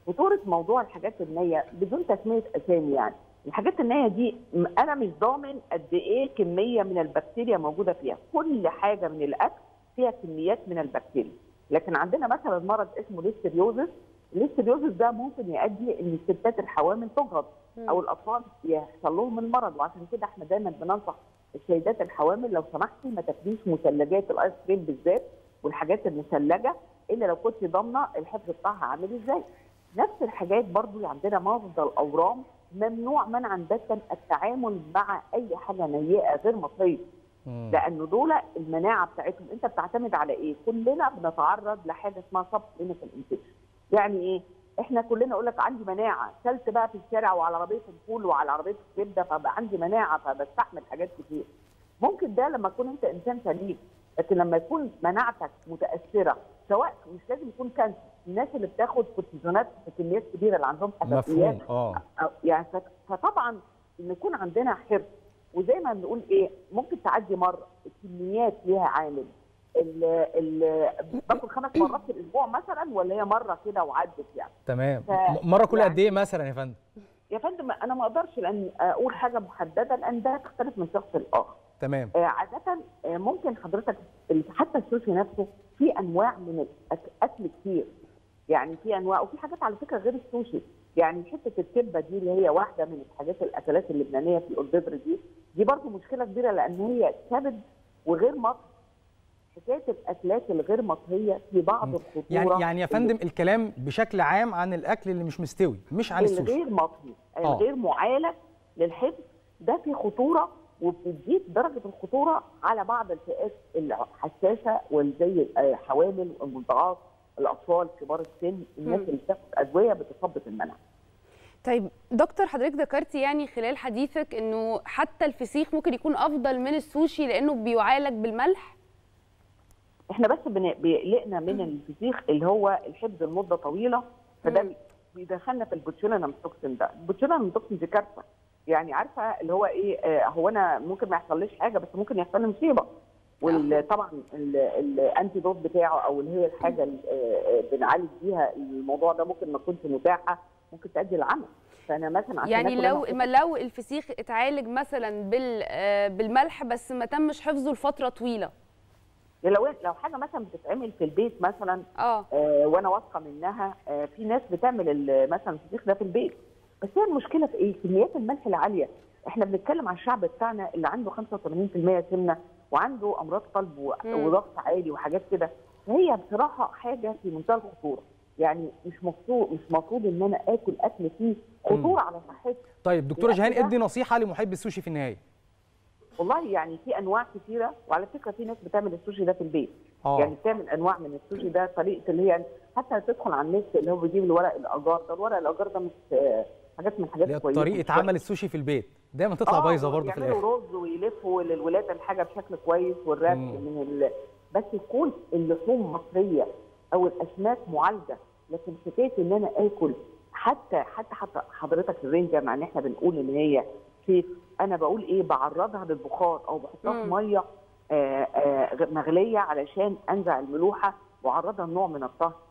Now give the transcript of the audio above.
خطوره موضوع الحاجات النيه بدون تسميه اسامي يعني الحاجات النيه دي م- انا مش ضامن قد ايه كميه من البكتيريا موجوده فيها كل حاجه من الاكل فيها كميات من البكتيريا لكن عندنا مثلا مرض اسمه ليستريوزس الليستريوزس ده ممكن يؤدي ان الستات الحوامل تجهض او الاطفال يحصل لهم المرض وعشان كده احنا دايما بننصح السيدات الحوامل لو سمحتي ما تاكليش مثلجات الايس كريم بالذات والحاجات المثلجه الا لو كنت ضامنه الحفظ بتاعها عامل ازاي. نفس الحاجات برضو عندنا مرضى الاورام ممنوع منعا باتا التعامل مع اي حاجه نيئه غير مصريه مم. لانه دول المناعه بتاعتهم انت بتعتمد على ايه؟ كلنا بنتعرض لحاجه اسمها سب كلينيكال انفكشن. يعني ايه؟ احنا كلنا اقول لك عندي مناعه، كلت بقى في الشارع وعلى عربيه الفول وعلى عربيه الكبده فبقى عندي مناعه فبستحمل حاجات كتير. ممكن ده لما تكون انت انسان سليم، لكن لما يكون مناعتك متاثره سواء مش لازم يكون كانسر، الناس اللي بتاخد كورتيزونات بكميات كبيره اللي عندهم حساسيات مفهوم اه أو- يعني فت- فطبعا ان يكون عندنا حرص وزي ما بنقول ايه ممكن تعدي مره الكميات ليها عامل ال ال باكل خمس مرات في الاسبوع مثلا ولا هي مره كده وعدت يعني تمام ف- م- مره كل يعني- قد ايه مثلا يا فندم يا فندم انا ما اقدرش لان اقول حاجه محدده لان ده تختلف من شخص لاخر تمام آه، عادة آه، ممكن حضرتك ال- حتى السوشي نفسه في انواع من الاكل كتير يعني في انواع وفي حاجات على فكره غير السوشي يعني حته الكبه دي اللي هي واحده من الحاجات الاكلات اللبنانيه في الاوردر دي دي برضو مشكله كبيره لان هي كبد وغير مصري حكايه الاكلات الغير مصريه في بعض الخطوره يعني يعني يا فندم الكلام بشكل عام عن الاكل اللي مش مستوي مش عن السوشي الغير مصري آه. الغير معالج للحفظ ده في خطوره وبتزيد درجه الخطوره على بعض الفئات الحساسه والزي الحوامل والمرضعات الاطفال كبار السن الناس اللي بتاخد ادويه بتثبط المناعه طيب دكتور حضرتك ذكرتي يعني خلال حديثك انه حتى الفسيخ ممكن يكون افضل من السوشي لانه بيعالج بالملح احنا بس بن- بيقلقنا من الفسيخ اللي هو الحفظ لمده طويله فده مم. بيدخلنا في البوتشولينم توكسين ده البوتشولينم توكسين دي كارثه يعني عارفه اللي هو ايه آه هو انا ممكن ما يحصليش حاجه بس ممكن يحصل لي مصيبه وطبعا الانتيدوت بتاعه او اللي هي الحاجه اللي آه، آه، بنعالج بيها الموضوع ده ممكن ما تكونش متاحه ممكن تؤدي للعمى فانا مثلا عشان يعني آكل لو أنا ما لو الفسيخ اتعالج مثلا بال آه، بالملح بس ما تمش حفظه لفتره طويله لو لو حاجه مثلا بتتعمل في البيت مثلا اه آه، وانا واثقه منها آه، في ناس بتعمل ال- مثلا الفسيخ ده في البيت بس هي المشكله في ايه؟ كميات الملح العاليه احنا بنتكلم على الشعب بتاعنا اللي عنده 85% سمنه وعنده امراض قلب و- مم. وضغط عالي وحاجات كده فهي بصراحه حاجه في منتهى الخطوره يعني مش مفروض مش مفروض ان انا اكل اكل فيه خطوره على صحتي طيب دكتوره الأكل جيهان ده- ادي نصيحه لمحب السوشي في النهايه والله يعني في انواع كثيره وعلى فكره في ناس بتعمل السوشي ده في البيت اه يعني بتعمل انواع من السوشي ده طريقه اللي هي حتى تدخل على النت اللي هو بيجيب الورق الاجار ده الورق الاجار ده مش آه، حاجات من الحاجات اللي هي كويسه طريقه مش عمل السوشي في البيت دايما تطلع آه، بايظه برضه في يعملوا الاخر رز ويلفوا للولاد الحاجه بشكل كويس والربط مم. من ال... بس يكون اللحوم مصريه او الاسماك معالجه لكن حكايه ان انا اكل حتى حتى حتى حضرتك الرنجه مع ان احنا بنقول ان هي سيف انا بقول ايه بعرضها للبخار او بحطها في مم. ميه آه، آه، غ- مغليه علشان انزع الملوحه واعرضها لنوع من الطهي